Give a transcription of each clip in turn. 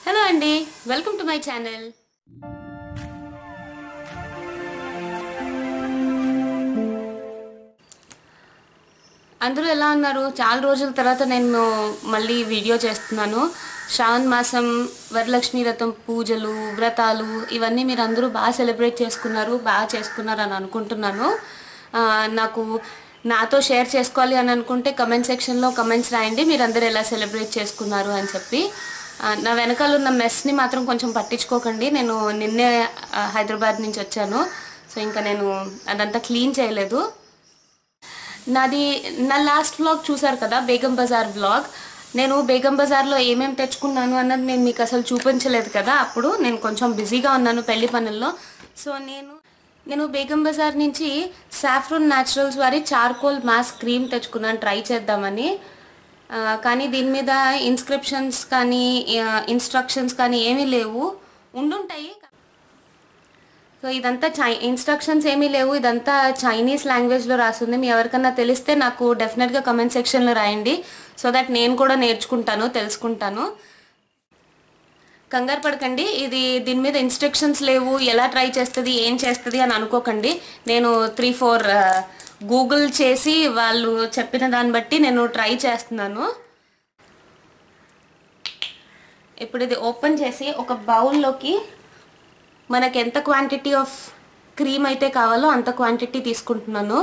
hello అండి welcome to my channel అందరూ ఎలా ఉన్నారు చాలా రోజుల తర్వాత నేను మళ్ళీ వీడియో చేస్తున్నాను శ్రావణ మాసం వరలక్ష్మి వ్రతం పూజలు వ్రతాలు ఇవన్నీ మీరు అందరూ బాగా సెలబ్రేట్ చేసుకున్నారు బాగా చేసుకున్నారు అని అనుకుంటున్నాను ఆ, నాకు నాతో షేర్ చేసుకోవాలి అని అనుకుంటే కమెంట్ సెక్షన్లో కమెంట్స్ రాయండి మీరు అందరూ ఎలా సెలబ్రేట్ చేసుకున్నారు అని చెప్పి ఆ, నా వెనకాల ఉన్న మెస్ని మాత్రం కొంచెం పట్టించుకోకండి నేను నిన్నే ఆ, హైదరాబాద్ నుంచి వచ్చాను సో ఇంకా నేను అదంతా క్లీన్ చేయలేదు నాది నా లాస్ట్ వ్లాగ్ చూసారు కదా బేగం బజార్ వ్లాగ్ నేను బేగం బజార్లో ఏమేమి తెచ్చుకున్నాను అన్నది నేను మీకు అసలు చూపించలేదు కదా అప్పుడు నేను కొంచెం బిజీగా ఉన్నాను పెళ్లి పనుల్లో సో నేను నేను బేగం బజార్ నుంచి సాఫ్రోన్ న్యాచురల్స్ వారి చార్కోల్ మాస్క్ క్రీమ్ తెచ్చుకున్నాను ట్రై చేద్దామని ఆ, కానీ దీని మీద ఇన్స్క్రిప్షన్స్ కానీ ఇన్స్ట్రక్షన్స్ కానీ ఏమీ లేవు ఉండుంటాయి సో ఇదంతా చై ఇన్స్ట్రక్షన్స్ ఏమీ లేవు ఇదంతా చైనీస్ లాంగ్వేజ్లో రాస్తుంది మీ ఎవరికన్నా తెలిస్తే నాకు డెఫినెట్గా కమెంట్ సెక్షన్లో రాయండి సో దట్ నేను కూడా నేర్చుకుంటాను తెలుసుకుంటాను కంగారు పడకండి ఇది దీని మీద ఇన్స్ట్రక్షన్స్ లేవు ఎలా ట్రై చేస్తుంది ఏం చేస్తుంది అని అనుకోకండి నేను త్రీ ఫోర్ గూగుల్ చేసి వాళ్ళు చెప్పిన దాన్ని బట్టి నేను ట్రై చేస్తున్నాను ఇప్పుడు ఇది ఓపెన్ చేసి ఒక బౌల్లోకి మనకి ఎంత క్వాంటిటీ ఆఫ్ క్రీమ్ అయితే కావాలో అంత క్వాంటిటీ తీసుకుంటున్నాను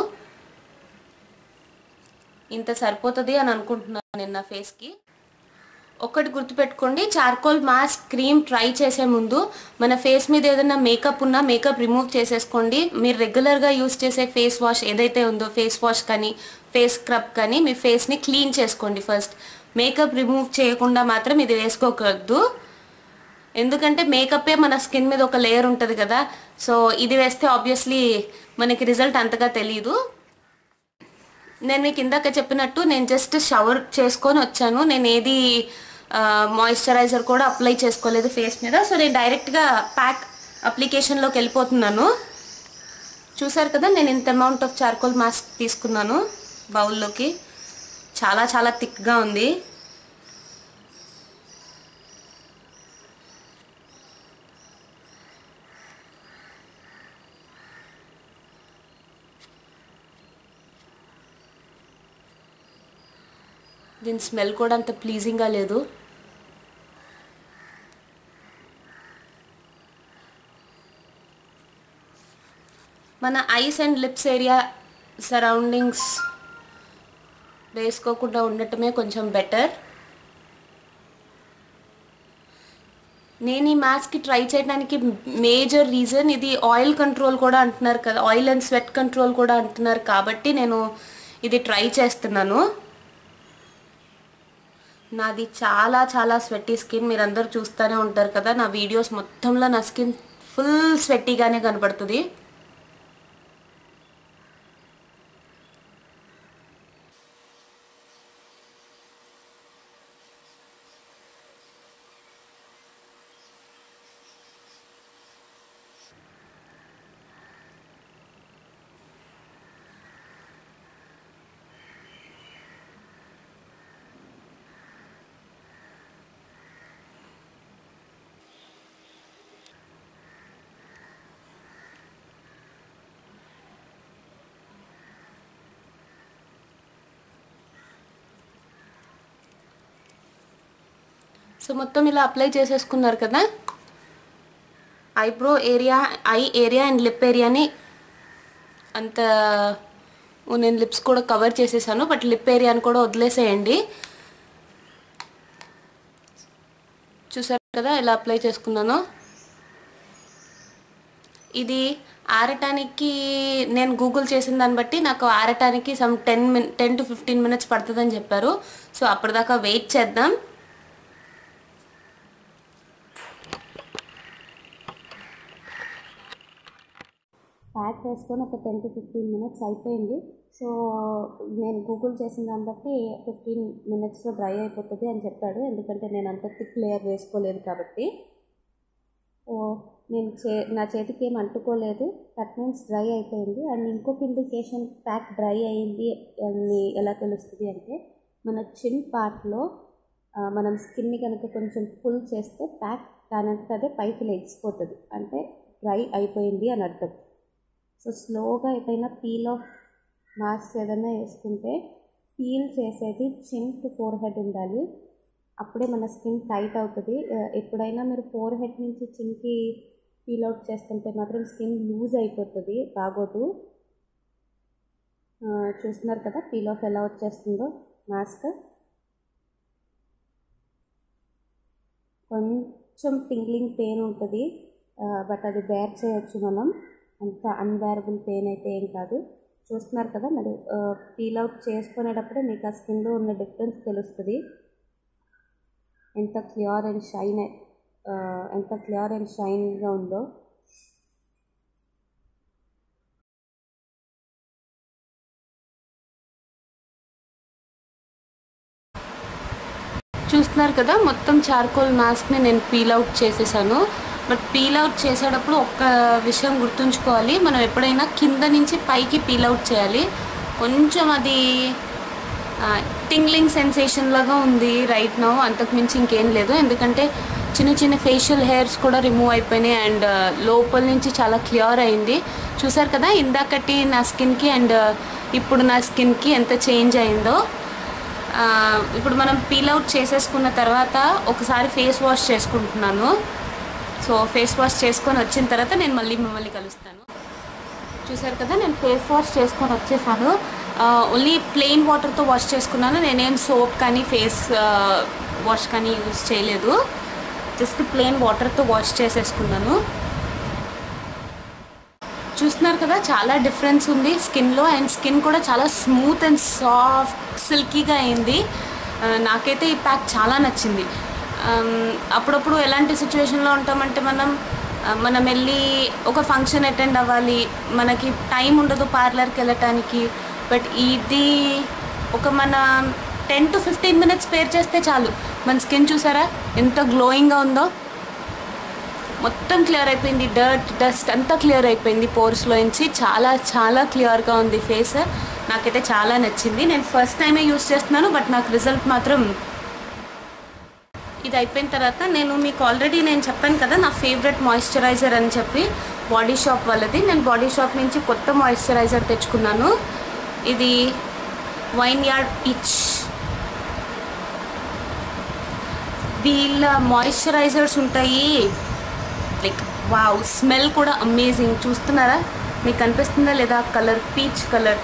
ఇంత సరిపోతుంది అని అనుకుంటున్నాను నేను నా ఫేస్కి ఒకటి గుర్తుపెట్టుకోండి చార్కోల్ మాస్క్ క్రీమ్ ట్రై చేసే ముందు మన ఫేస్ మీద ఏదైనా మేకప్ ఉన్నా మేకప్ రిమూవ్ చేసేసుకోండి మీరు రెగ్యులర్గా యూస్ చేసే ఫేస్ వాష్ ఏదైతే ఉందో ఫేస్ వాష్ కానీ ఫేస్ స్క్రబ్ కానీ మీ ఫేస్ని క్లీన్ చేసుకోండి ఫస్ట్ మేకప్ రిమూవ్ చేయకుండా మాత్రం ఇది వేసుకోకూడదు ఎందుకంటే మేకప్పే మన స్కిన్ మీద ఒక లేయర్ ఉంటుంది కదా సో ఇది వేస్తే ఆబ్వియస్లీ మనకి రిజల్ట్ అంతగా తెలియదు నేను మీకు ఇందాక చెప్పినట్టు నేను జస్ట్ షవర్ చేసుకొని వచ్చాను నేను ఏది మాయిశ్చరైజర్ కూడా అప్లై చేసుకోలేదు ఫేస్ మీద సో నేను డైరెక్ట్గా ప్యాక్ అప్లికేషన్లోకి వెళ్ళిపోతున్నాను చూసారు కదా నేను ఇంత అమౌంట్ ఆఫ్ చార్కోల్ మాస్క్ తీసుకున్నాను బౌల్లోకి చాలా చాలా థిక్గా ఉంది దీని స్మెల్ కూడా అంత ప్లీజింగ్గా లేదు మన eyes and lips area surroundings వేసుకోకుండా ఉండటమే కొంచెం బెటర్ నేను ఈ మాస్క్కి ట్రై చేయడానికి మేజర్ రీజన్ ఇది ఆయిల్ కంట్రోల్ కూడా అంటున్నారు కదా ఆయిల్ అండ్ స్వెట్ కంట్రోల్ కూడా అంటున్నారు కాబట్టి నేను ఇది ట్రై చేస్తున్నాను నాది చాలా చాలా స్వెట్టీ స్కిన్ మీరు అందరూ చూస్తూనే ఉంటారు కదా నా వీడియోస్ మొత్తంలో నా స్కిన్ ఫుల్ స్వెట్టీగానే కనపడుతుంది సో మొత్తం ఇలా అప్లై చేసేసుకున్నారు కదా eyebrow area eye area and lip ఏరియాని అంత ఓ నేను లిప్స్ కూడా కవర్ చేసేసాను బట్ లిప్ ఏరియాని కూడా వదిలేసేయండి చూసారు కదా ఎలా అప్లై చేసుకున్నాను ఇది ఆరటానికి నేను గూగుల్ చేసిన దాన్ని బట్టి నాకు ఆరటానికి some ten min ten to fifteen minutes పడుతుందని చెప్పారు సో అప్పటిదాకా వెయిట్ చేద్దాం ప్యాక్ వేసుకొని ఒక టెన్ టు ఫిఫ్టీన్ మినిట్స్ అయిపోయింది సో నేను గూగుల్ చేసిన దాన్ని బట్టి ఫిఫ్టీన్ మినిట్స్లో డ్రై అయిపోతుంది అని చెప్పాడు ఎందుకంటే నేను అంత థిక్ లేయర్ వేసుకోలేదు కాబట్టి ఓ నేను చే నా చేతికి ఏం అంటుకోలేదు దట్ మీన్స్ డ్రై అయిపోయింది అండ్ ఇంకొక ఇండికేషన్ ప్యాక్ డ్రై అయింది అని ఎలా తెలుస్తుంది అంటే మన చిన్ పార్ట్లో ఆ, మనం స్కిన్ని కనుక కొంచెం పుల్ చేస్తే ప్యాక్ దానంతట అదే పైకి లెగిసిపోతుంది అంటే డ్రై అయిపోయింది అని అర్థం సో స్లోగా ఎప్పుడైనా పీల్ ఆఫ్ మాస్క్ ఏదైనా వేసుకుంటే పీల్ చేసేది చిన్ టు ఫోర్ హెడ్ ఉండాలి అప్పుడే మన స్కిన్ టైట్ అవుతుంది ఆ, ఎప్పుడైనా మీరు ఫోర్ హెడ్ నుంచి చిన్కి పీల్ అవుట్ చేస్తుంటే మాత్రం స్కిన్ లూజ్ అయిపోతుంది బాగోదు ఆ, చూస్తున్నారు కదా పీల్ ఆఫ్ ఎలా వచ్చేస్తుందో మాస్క్ కొంచెం టింగ్లింగ్ పెయిన్ ఉంటుంది బట్ అది బేర్ చేయొచ్చు మనం అంత అన్బేరబుల్ పెయిన్ అయితే ఏం కాదు చూస్తున్నారు కదా మరి పీల్ అవుట్ చేసుకునేటప్పుడే మీకు ఆ స్కిన్లో ఉన్న డిఫరెన్స్ తెలుస్తుంది ఎంత క్లియర్ అండ్ షైన్ ఎంత క్లియర్ అండ్ షైన్గా ఉందో చూస్తున్నారు కదా మొత్తం చార్కోల్ మాస్క్ని నేను పీల్ అవుట్ చేసేసాను బట్ పీల్ అవుట్ చేసేటప్పుడు ఒక్క విషయం గుర్తుంచుకోవాలి మనం ఎప్పుడైనా కింద నుంచి పైకి పీల్ అవుట్ చేయాలి కొంచెం అది టింగ్లింగ్ సెన్సేషన్ లాగా ఉంది రైట్ నౌ అంతకుమించి ఇంకేం లేదు ఎందుకంటే చిన్న చిన్న ఫేషియల్ హెయిర్స్ కూడా రిమూవ్ అయిపోయినాయి అండ్ లోపల నుంచి చాలా క్లియర్ అయింది చూసారు కదా ఇందాకటి నా స్కిన్కి అండ్ ఇప్పుడు నా స్కిన్కి ఎంత చేంజ్ అయిందో ఆ, ఇప్పుడు మనం పీల్ అవుట్ చేసేసుకున్న తర్వాత ఒకసారి ఫేస్ వాష్ చేసుకుంటున్నాను సో ఫేస్ వాష్ చేసుకొని వచ్చిన తర్వాత నేను మళ్ళీ మిమ్మల్ని కలుస్తాను చూసారు కదా నేను ఫేస్ వాష్ చేసుకొని వచ్చేసాను ఓన్లీ ప్లెయిన్ వాటర్తో వాష్ చేసుకున్నాను నేనేం సోప్ కానీ ఫేస్ వాష్ కానీ యూజ్ చేయలేదు జస్ట్ ప్లెయిన్ వాటర్తో వాష్ చేసేసుకున్నాను చూస్తున్నారు కదా చాలా డిఫరెన్స్ ఉంది స్కిన్లో అండ్ స్కిన్ కూడా చాలా స్మూత్ అండ్ సాఫ్ట్ సిల్కీగా అయింది ఆ, నాకైతే ఈ ప్యాక్ చాలా నచ్చింది ఆమ్, అప్పుడప్పుడు ఎలాంటి సిచ్యువేషన్లో ఉంటామంటే మనం ఆ, మనం వెళ్ళి ఒక ఫంక్షన్ అటెండ్ అవ్వాలి మనకి టైం ఉండదు పార్లర్కి వెళ్ళటానికి బట్ ఇది ఒక మన ten to fifteen minutes spare చేస్తే చాలు మన స్కిన్ చూసారా ఎంత గ్లోయింగ్గా ఉందో మొత్తం క్లియర్ అయిపోయింది డర్ట్ డస్ట్ అంతా క్లియర్ అయిపోయింది పోర్స్లో నుంచి చాలా చాలా క్లియర్గా ఉంది ఫేస్ నాకైతే చాలా నచ్చింది నేను ఫస్ట్ టైమే యూస్ చేస్తున్నాను బట్ నాకు రిజల్ట్ మాత్రం ఇది అయిపోయిన తర్వాత నేను మీకు ఆల్రెడీ నేను చెప్పాను కదా నా ఫేవరెట్ మాయిశ్చరైజర్ అని చెప్పి బాడీ షాప్ వాళ్ళది నేను బాడీ షాప్ నుంచి కొత్త మాయిశ్చరైజర్ తెచ్చుకున్నాను ఇది వైన్ యార్డ్ ఇచ్ వీళ్ళ మాయిశ్చరైజర్స్ ఉంటాయి లైక్ వావ్ స్మెల్ కూడా అమేజింగ్ చూస్తున్నారా మీకు కనిపిస్తుందా లేదా కలర్ పీచ్ కలర్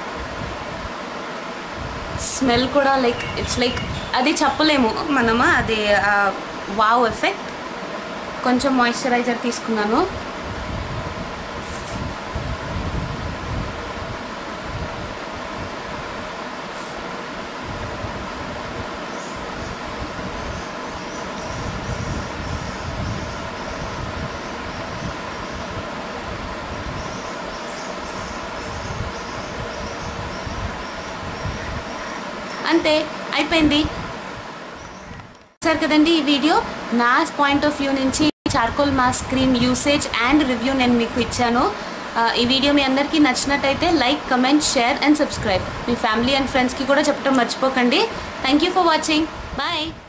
స్మెల్ కూడా లైక్ ఇట్స్ లైక్ అది చెప్పలేము మనము అది వావ్ ఎఫెక్ట్ కొంచెం మాయిశ్చరైజర్ తీసుకున్నాను అంతే అయిపోయింది సార్ కదండి ఈ వీడియో నా పాయింట్ ఆఫ్ వ్యూ నుంచి charcoal mask cream usage and review నేను మీకు ఇచ్చాను ఆ, ఈ వీడియో మీ అందరికీ నచ్చినట్టయితే like comment share and subscribe మీ ఫ్యామిలీ అండ్ ఫ్రెండ్స్కి కూడా చెప్పడం మర్చిపోకండి thank you for watching bye